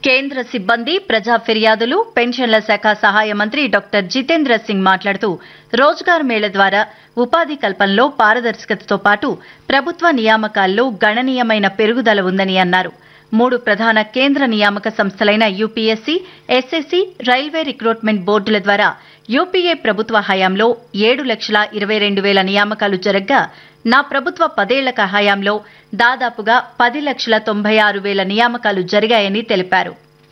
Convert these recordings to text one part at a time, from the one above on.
కేంద్ర సిబ్బంది ప్రజా ఫిర్యాదులు పెన్షన్ల శాఖ సహాయ మంత్రి డాక్టర్ జితేంద్ర సింగ్ మాట్లాడుతూ రోజ్గార్ మేళ ద్వారా ఉపాధి కల్పనలో పారదర్శకతతో పాటు ప్రభుత్వ నియామకాల్లో గణనీయమైన పెరుగుదల ఉందని అన్నారు మూడు ప్రధాన కేంద్ర నియామక సంస్థలైన యూపీఎస్సీ ఎస్ఎస్సీ రైల్వే రిక్రూట్మెంట్ బోర్డుల ద్వారా యూపీఏ ప్రభుత్వ హయాంలో ఏడు లక్షల ఇరవై రెండు వేల నియామకాలు జరగ్గా నా ప్రభుత్వ పదేళ్ల హయాంలో దాదాపుగా పది లక్షల తొంభై ఆరు వేల నియామకాలు జరిగాయని తెలిపారు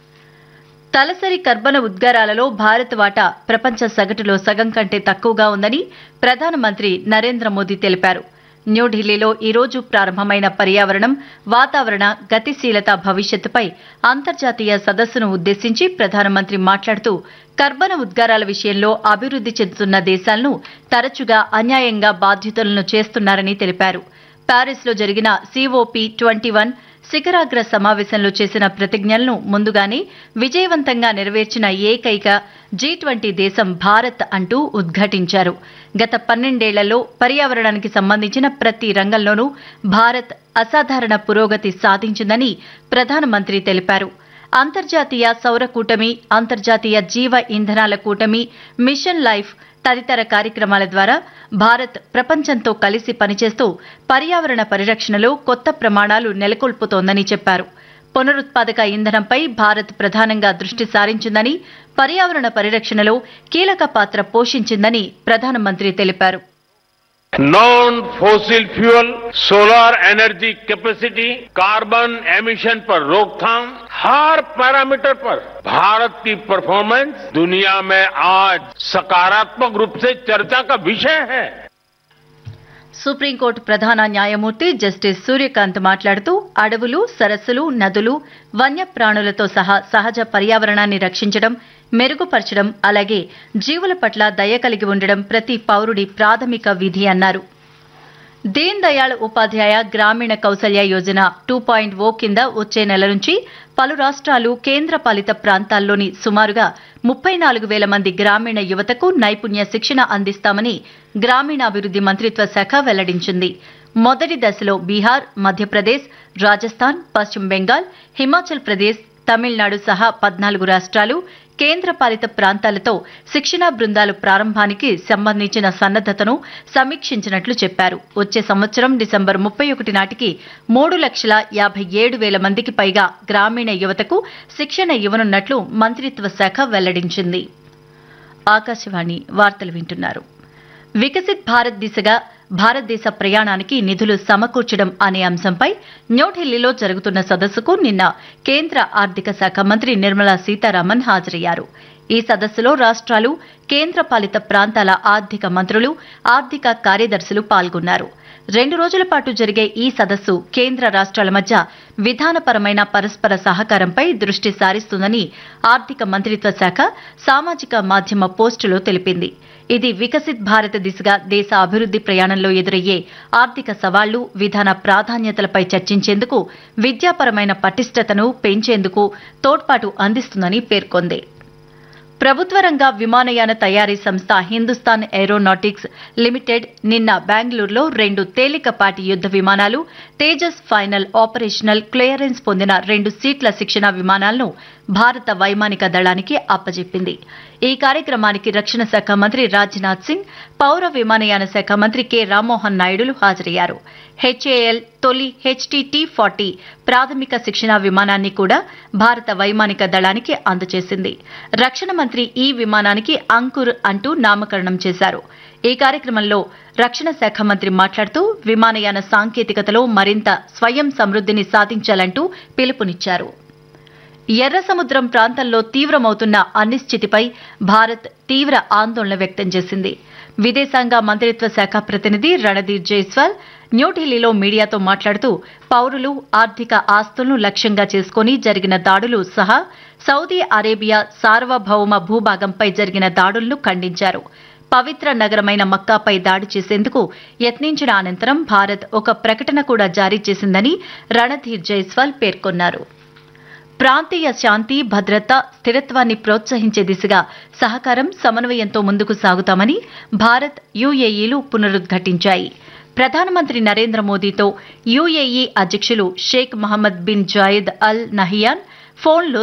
తలసరి కర్బన ఉద్గారాలలో భారత్ వాటా ప్రపంచ సగటులో సగం కంటే తక్కువగా ఉందని ప్రధానమంత్రి నరేంద్ర మోదీ తెలిపారు న్యూఢిల్లీలో ఈ రోజు ప్రారంభమైన పర్యావరణం వాతావరణ గతిశీలత భవిష్యత్తుపై అంతర్జాతీయ సదస్సును ఉద్దేశించి ప్రధానమంత్రి మాట్లాడుతూ కర్బన ఉద్గారాల విషయంలో అభివృద్ధి చెందుతున్న దేశాలను తరచుగా అన్యాయంగా బాధ్యతలను చేస్తున్నారని తెలిపారు ప్యారిస్లో జరిగిన సిఓపి ట్వంటీ వన్ శిఖరాగ్ర సమావేశంలో చేసిన ప్రతిజ్ఞలను ముందుగానే విజయవంతంగా నెరవేర్చిన ఏకైక జీ ట్వంటీ దేశం భారత్ అంటూ ఉద్ఘాటించారు గత పన్నెండేళ్లలో పర్యావరణానికి సంబంధించిన ప్రతి రంగంలోనూ భారత్ అసాధారణ పురోగతి సాధించిందని ప్రధానమంత్రి తెలిపారు అంతర్జాతీయ సౌర కూటమి అంతర్జాతీయ జీవ ఇంధనాల కూటమి మిషన్ లైఫ్ తదితర కార్యక్రమాల ద్వారా భారత్ ప్రపంచంతో కలిసి పనిచేస్తూ పర్యావరణ పరిరక్షణలో కొత్త ప్రమాణాలు నెలకొల్పుతోందని చెప్పారు పునరుత్పాదక ఇంధనంపై భారత్ ప్రధానంగా దృష్టి సారించిందని పర్యావరణ పరిరక్షణలో కీలక పాత్ర పోషించిందని ప్రధానమంత్రి తెలిపారు non fossil fuel solar energy capacity carbon emission पर रोकथाम हर पैरामीटर पर भारत की परफॉर्मेंस दुनिया में आज सकारात्मक रूप से चर्चा का विषय है సుప్రీంకోర్టు ప్రధాన న్యాయమూర్తి జస్టిస్ సూర్యకాంత్ మాట్లాడుతూ అడవులు సరస్సులు నదులు వన్యప్రాణులతో సహా సహజ పర్యావరణాన్ని రక్షించడం మెరుగుపరచడం అలాగే జీవుల పట్ల దయ కలిగి ఉండడం ప్రతి పౌరుడి ప్రాథమిక విధి అన్నారు Deen Dayal Upadhyaya Grameen Kaushalya Yojana two point O కింద వచ్చే నెల నుంచి పలు రాష్ట్రాలు కేంద్ర పాలిత ప్రాంతాల్లోని సుమారుగా ముప్పై నాలుగు వేల మంది గ్రామీణ యువతకు నైపుణ్య శిక్షణ అందిస్తామని గ్రామీణాభివృద్ధి మంత్రిత్వ శాఖ వెల్లడించింది మొదటి దశలో బీహార్ మధ్యప్రదేశ్ రాజస్థాన్ పశ్చిమ బెంగాల్ హిమాచల్ ప్రదేశ్ తమిళనాడు సహా పద్నాలుగు రాష్ట్రాలు కేంద్ర పాలిత ప్రాంతాలతో శిక్షణా బృందాలు ప్రారంభానికి సంబంధించిన సన్నద్దతను సమీక్షించినట్లు చెప్పారు వచ్చే సంవత్సరం డిసెంబర్ ముప్పై ఒకటి నాటికి మూడు లక్షల యాభై ఏడు వేల మందికి పైగా గ్రామీణ యువతకు శిక్షణ ఇవ్వనున్నట్లు మంత్రిత్వ శాఖ వెల్లడించింది ఆకాశవాణి వార్తలు వింటున్నారు వికసిత్ భారత్ దిశగా భారతదేశ ప్రయాణానికి నిధులు సమకూర్చడం అనే అంశంపై న్యూఢిల్లీలో జరుగుతున్న సదస్సుకు నిన్న కేంద్ర ఆర్థిక శాఖ మంత్రి నిర్మలా సీతారామన్ హాజరయ్యారు ఈ సదస్సులో రాష్ట్రాలు కేంద్ర పాలిత ప్రాంతాల ఆర్థిక మంత్రులు ఆర్థిక కార్యదర్శులు పాల్గొన్నారు రెండు రోజుల పాటు జరిగే ఈ సదస్సు కేంద్ర రాష్ట్రాల మధ్య విధానపరమైన పరస్పర సహకారంపై దృష్టి సారిస్తుందని ఆర్థిక మంత్రిత్వ శాఖ సామాజిక మాధ్యమ పోస్టులో తెలిపింది ఇది వికసిత్ భారత్ దిశగా దేశ అభివృద్ధి ప్రయాణంలో ఎదురయ్యే ఆర్థిక సవాళ్లు విధాన ప్రాధాన్యతలపై చర్చించేందుకు విద్యాపరమైన పటిష్టతను పెంచేందుకు తోడ్పాటు అందిస్తుందని పేర్కొంది ప్రభుత్వ రంగ విమానయాన తయారీ సంస్థ హిందుస్థాన్ ఏరోనాటిక్స్ లిమిటెడ్ నిన్న బెంగళూరులో రెండు తేలికపాటి యుద్ద విమానాలు తేజస్ ఫైనల్ ఆపరేషనల్ క్లియరెన్స్ పొందిన రెండు సీట్ల శిక్షణ విమానాలను భారత వైమానిక దళానికి అప్పజెప్పింది ఈ కార్యక్రమానికి రక్షణ శాఖ మంత్రి రాజ్నాథ్ సింగ్ పౌర విమానయాన శాఖ మంత్రి కె రామ్మోహన్ నాయుడులు హాజరయ్యారు హెచ్ఏఎల్ తొలి హెచ్టీటీ ఫార్టీ ప్రాథమిక శిక్షణా విమానాన్ని కూడా భారత వైమానిక దళానికి అందజేసింది రక్షణ మంత్రి ఈ విమానానికి అంకుర్ అంటూ నామకరణం చేశారు ఈ కార్యక్రమంలో రక్షణ శాఖ మంత్రి మాట్లాడుతూ విమానయాన సాంకేతికతలో మరింత స్వయం సమృద్ధిని సాధించాలంటూ పిలుపునిచ్చారు ఎర్ర సముద్రం ప్రాంతంలో తీవ్రమవుతున్న అనిశ్చితిపై భారత్ తీవ్ర ఆందోళన వ్యక్తం చేసింది విదేశాంగ మంత్రిత్వ శాఖ ప్రతినిధి రణదీర్ జైస్వాల్ న్యూఢిల్లీలో మీడియాతో మాట్లాడుతూ పౌరులు ఆర్థిక ఆస్తులను లక్ష్యంగా చేసుకుని జరిగిన దాడులు సహా సౌదీ అరేబియా సార్వభౌమ భూభాగంపై జరిగిన దాడులను ఖండించారు పవిత్ర నగరమైన మక్కాపై దాడి చేసేందుకు యత్నించిన అనంతరం భారత్ ఒక ప్రకటన కూడా జారీ చేసిందని రణధీర్ జైస్వాల్ పేర్కొన్నారు ప్రాంతీయ శాంతి భద్రత స్థిరత్వాన్ని ప్రోత్సహించే దిశగా సహకారం సమన్వయంతో ముందుకు సాగుతామని భారత్ యుఏఈలు పునరుద్ఘాటించాయి ప్రధానమంత్రి నరేంద్ర మోదీతో యుఏఈ అధ్యక్షులు Sheikh Mohammed bin Zayed Al Nahyan ఫోన్లో